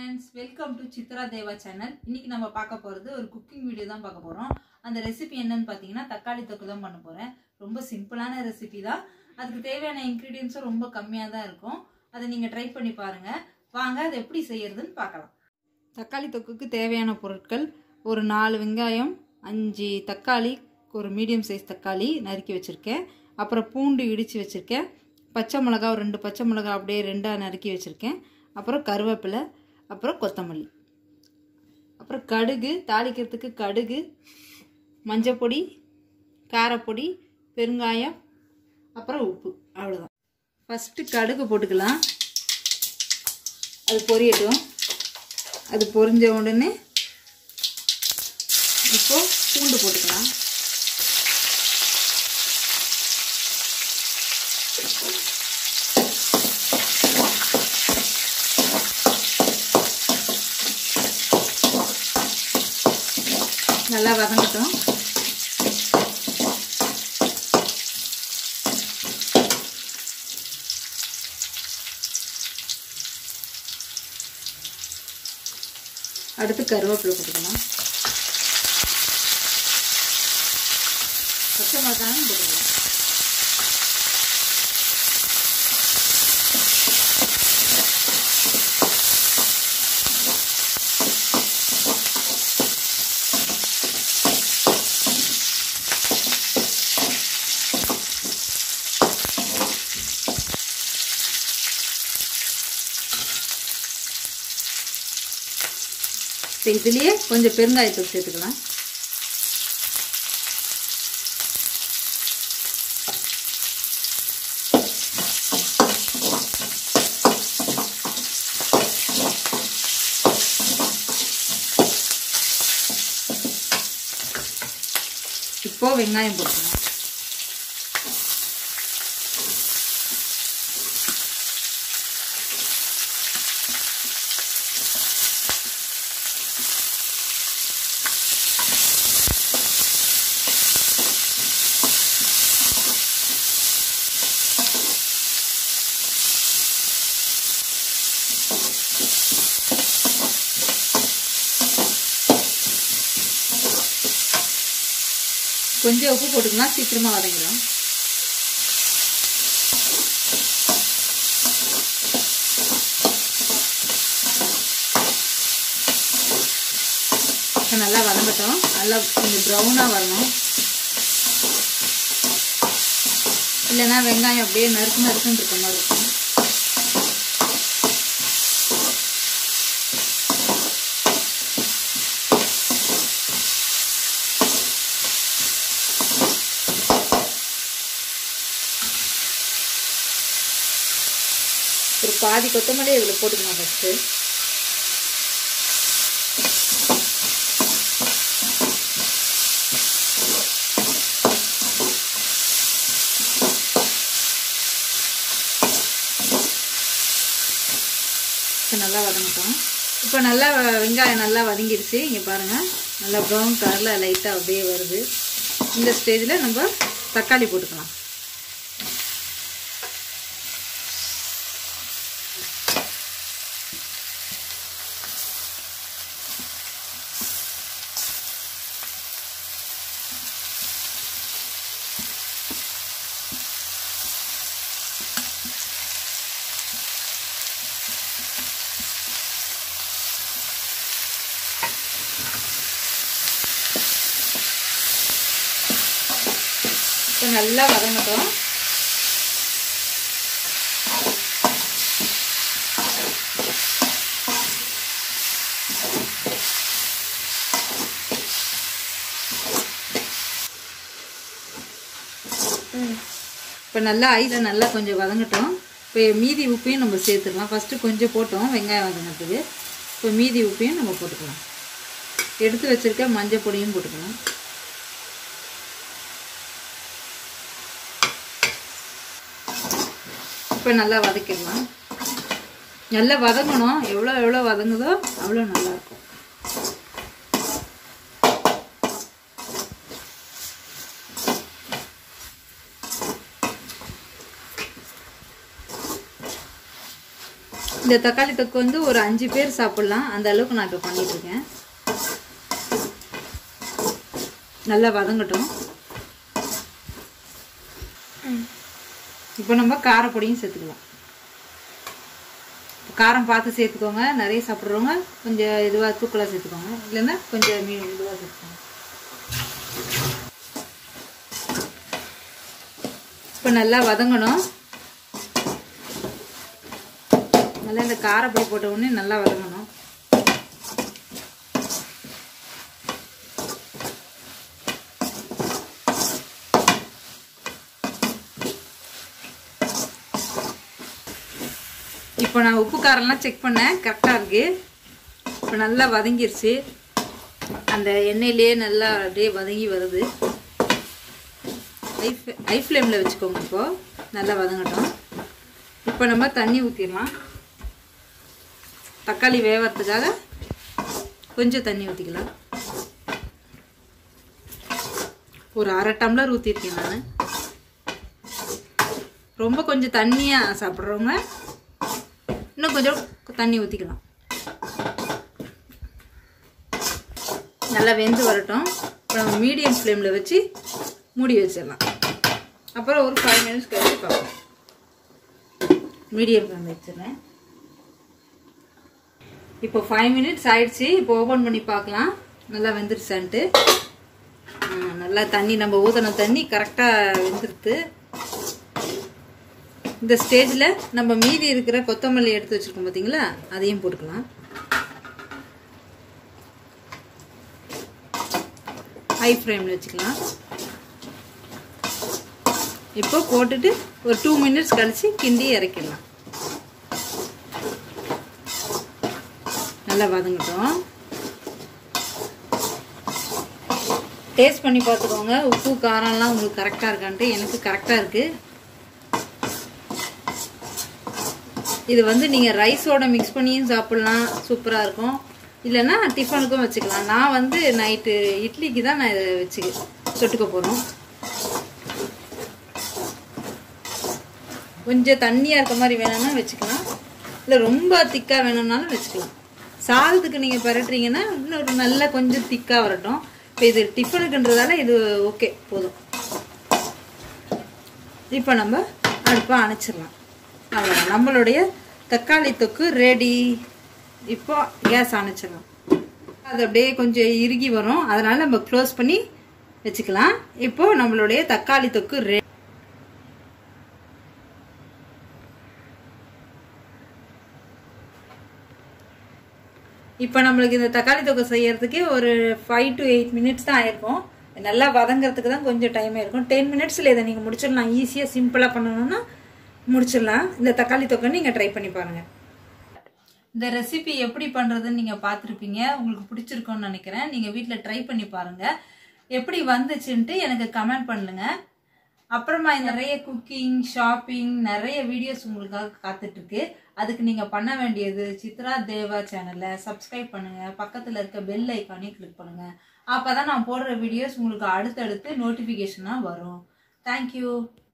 friends welcome to Chitra Deva channel இன்னைக்கு நம்ம பார்க்க போகிறது ஒரு குக்கிங் வீடியோ தான் பார்க்க போகிறோம் அந்த ரெசிபி என்னன்னு பார்த்தீங்கன்னா தக்காளி தொக்கு தான் பண்ண போகிறேன் ரொம்ப சிம்பிளான ரெசிபி தான் அதுக்கு தேவையான இன்க்ரீடியன்ஸும் ரொம்ப கம்மியாக தான் இருக்கும் அதை நீங்கள் ட்ரை பண்ணி பாருங்கள் வாங்க அதை எப்படி செய்யறதுன்னு பார்க்கலாம் தக்காளி தொக்குக்கு தேவையான பொருட்கள் ஒரு நாலு வெங்காயம் அஞ்சு தக்காளி ஒரு மீடியம் சைஸ் தக்காளி நறுக்கி வச்சுருக்கேன் அப்புறம் பூண்டு இடித்து வச்சுருக்கேன் பச்சை மிளகா ஒரு ரெண்டு பச்சை மிளகா அப்படியே ரெண்டாக நறுக்கி வச்சுருக்கேன் அப்புறம் கருவேப்பிலை அப்புறம் கொத்தமல்லி அப்புறம் கடுகு தாளிக்கிறதுக்கு கடுகு மஞ்சப்பொடி காரப்பொடி பெருங்காயம் அப்புறம் உப்பு அவ்வளோதான் ஃபஸ்ட்டு கடுகு போட்டுக்கலாம் அது பொரியட்டும் அது பொரிஞ்ச உடனே இப்போது பூண்டு போட்டுக்கலாம் நல்லா வதங்கட்டும் அடுத்து கருவேப்பிலை போட்டுக்கலாம் பச்சை மிளகாயும் போட்டுக்கலாம் இப்போ இதுலேயே கொஞ்சம் பெருங்காயத்தூள் சேர்த்துக்கலாம் இப்போ வெங்காயம் போட்டுக்கலாம் கொஞ்சம் உப்பு போட்டுக்கலாம் சீக்கிரமாக வதங்கிடும் இப்போ நல்லா வதங்கட்டும் நல்லா கொஞ்சம் ப்ரௌனாக வரணும் இல்லைன்னா வெங்காயம் அப்படியே நறுக்கு நறுக்குன்னு இருக்க மாதிரி இருக்கும் ஒரு பாதி கொத்தமல்லி இதில் போட்டுக்கணும் ஃபஸ்ட்டு இப்போ நல்லா வதங்கட்டும் இப்போ நல்லா வெங்காயம் நல்லா வதங்கிடுச்சு இங்கே பாருங்கள் நல்லா ப்ரௌன் கலரில் லைட்டாக அப்படியே வருது இந்த ஸ்டேஜில் நம்ம தக்காளி போட்டுக்கலாம் இப்போ நல்லா வதங்கட்டும் இப்போ நல்லா ஐயில் நல்லா கொஞ்சம் வதங்கட்டும் இப்போ மீதி உப்பையும் நம்ம சேர்த்துக்கலாம் ஃபஸ்ட்டு கொஞ்சம் போட்டோம் வெங்காயம் வதங்கிறதுக்கு இப்போ மீதி உப்பையும் நம்ம போட்டுக்கலாம் எடுத்து வச்சுருக்க மஞ்சள் பொடியும் போட்டுக்கலாம் இப்போ நல்லா வதக்கிடலாம் நல்லா வதங்கணும் எவ்வளோ எவ்வளோ வதங்குதோ அவ்வளோ நல்லாயிருக்கும் இந்த தக்காளி தொக்கு வந்து ஒரு அஞ்சு பேர் சாப்பிடலாம் அந்த அளவுக்கு நான் இப்போ பண்ணிட்டு இருக்கேன் நல்லா வதங்கட்டும் இப்போ நம்ம காரப்பொடியும் சேர்த்துக்கலாம் காரம் பார்த்து சேர்த்துக்கோங்க நிறைய சாப்பிட்றவங்க கொஞ்சம் இதுவாக தூக்கலாக சேர்த்துக்கோங்க இல்லைன்னா கொஞ்சம் மீ இதுவாக சேர்த்துக்கோங்க இப்போ நல்லா வதங்கணும் நல்லா இந்த காரப்பொடி போட்ட உடனே நல்லா வதங்கணும் இப்போ நான் உப்பு காரம்லாம் செக் பண்ணேன் கரெக்டாக இருக்கு இப்போ நல்லா வதங்கிருச்சு அந்த எண்ணெயிலே நல்லா அப்படியே வதங்கி வருது ஐ ஐ ஃப்ளேமில் வச்சுக்கோங்க இப்போது நல்லா வதங்கட்டும் இப்போ நம்ம தண்ணி ஊற்றிடலாம் தக்காளி வேவறதுக்காக கொஞ்சம் தண்ணி ஊற்றிக்கலாம் ஒரு அரை டம்ளர் ஊற்றிருக்கேன் நான் ரொம்ப கொஞ்சம் தண்ணியாக சாப்பிட்றவங்க இன்னும் கொஞ்சம் தண்ணி ஊற்றிக்கலாம் நல்லா வெந்து வரட்டும் அப்புறம் மீடியம் ஃப்ளேமில் வச்சு மூடி வச்சிடலாம் அப்புறம் ஒரு ஃபைவ் மினிட்ஸ் கழிச்சு பார்ப்போம் மீடியம் ஃப்ளேம் வச்சிடுறேன் இப்போ ஃபைவ் மினிட்ஸ் ஆயிடுச்சு இப்போ ஓப்பன் பண்ணி பார்க்கலாம் நல்லா வெந்துருச்சான்ட்டு நல்லா தண்ணி நம்ம ஊற்றின தண்ணி கரெக்டாக வெந்துருது இந்த ஸ்டேஜில் நம்ம மீதி இருக்கிற கொத்தமல்லி எடுத்து வச்சுருக்கோம் பார்த்தீங்களா அதையும் போட்டுக்கலாம் ஹை ஃப்ளேமில் வச்சுக்கலாம் இப்போ போட்டுட்டு ஒரு டூ மினிட்ஸ் கழிச்சு கிண்டி இறக்கிடலாம் நல்லா வதங்கட்டும் டேஸ்ட் பண்ணி பார்த்துக்கோங்க உப்பு காரம்லாம் உங்களுக்கு கரெக்டாக இருக்கான்ட்டு எனக்கு கரெக்டாக இருக்குது இது வந்து நீங்கள் ரைஸோட மிக்ஸ் பண்ணியும் சாப்பிட்லாம் சூப்பராக இருக்கும் இல்லைன்னா டிஃபனுக்கும் வச்சுக்கலாம் நான் வந்து நைட்டு இட்லிக்கு தான் நான் இதை வச்சு தொட்டுக்க போகிறோம் கொஞ்சம் தண்ணியாக இருக்க மாதிரி வேணும்னா வச்சுக்கலாம் இல்லை ரொம்ப திக்காக வேணும்னாலும் வச்சுக்கலாம் சாதத்துக்கு நீங்கள் பரட்டுறீங்கன்னா இன்னொரு நல்லா கொஞ்சம் திக்காக வரட்டும் இப்போ இது டிஃபனுக்குன்றதால இது ஓகே போதும் இப்போ நம்ம அடுப்பை அணைச்சிடலாம் அவ்வளோதான் நம்மளுடைய தக்காளி தொக்கு ரெடி இப்போ கேஸ் அணைச்சிடலாம் அது அப்படியே கொஞ்சம் இறுகி வரும் அதனால நம்ம க்ளோஸ் பண்ணி வச்சுக்கலாம் இப்போ நம்மளுடைய தக்காளி தொக்கு ரெடி இப்போ நம்மளுக்கு இந்த தக்காளி தொக்கு செய்யறதுக்கு ஒரு ஃபைவ் டு எயிட் மினிட்ஸ் தான் ஆயிருக்கும் நல்லா வதங்கிறதுக்கு தான் கொஞ்சம் டைம் இருக்கும் டென் மினிட்ஸில் இதை நீங்கள் முடிச்சிடலாம் ஈஸியாக சிம்பிளாக பண்ணணும்னா முடிச்சிடலாம் இந்த தக்காளி தொக்கை நீங்கள் ட்ரை பண்ணி பாருங்கள் இந்த ரெசிபி எப்படி பண்ணுறதுன்னு நீங்கள் பார்த்துருப்பீங்க உங்களுக்கு பிடிச்சிருக்கோன்னு நினைக்கிறேன் நீங்கள் வீட்டில் ட்ரை பண்ணி பாருங்கள் எப்படி வந்துச்சுன்ட்டு எனக்கு கமெண்ட் பண்ணுங்க அப்புறமா நிறைய குக்கிங் ஷாப்பிங் நிறைய வீடியோஸ் உங்களுக்காக காத்துட்டு இருக்கு அதுக்கு நீங்க பண்ண வேண்டியது சித்ரா தேவா சேனலை சப்ஸ்கிரைப் பண்ணுங்க பக்கத்துல இருக்க பெல் ஐக்கானையும் கிளிக் பண்ணுங்க அப்பதான் நான் போடுற வீடியோஸ் உங்களுக்கு அடுத்தடுத்து நோட்டிபிகேஷனா வரும் தேங்க்யூ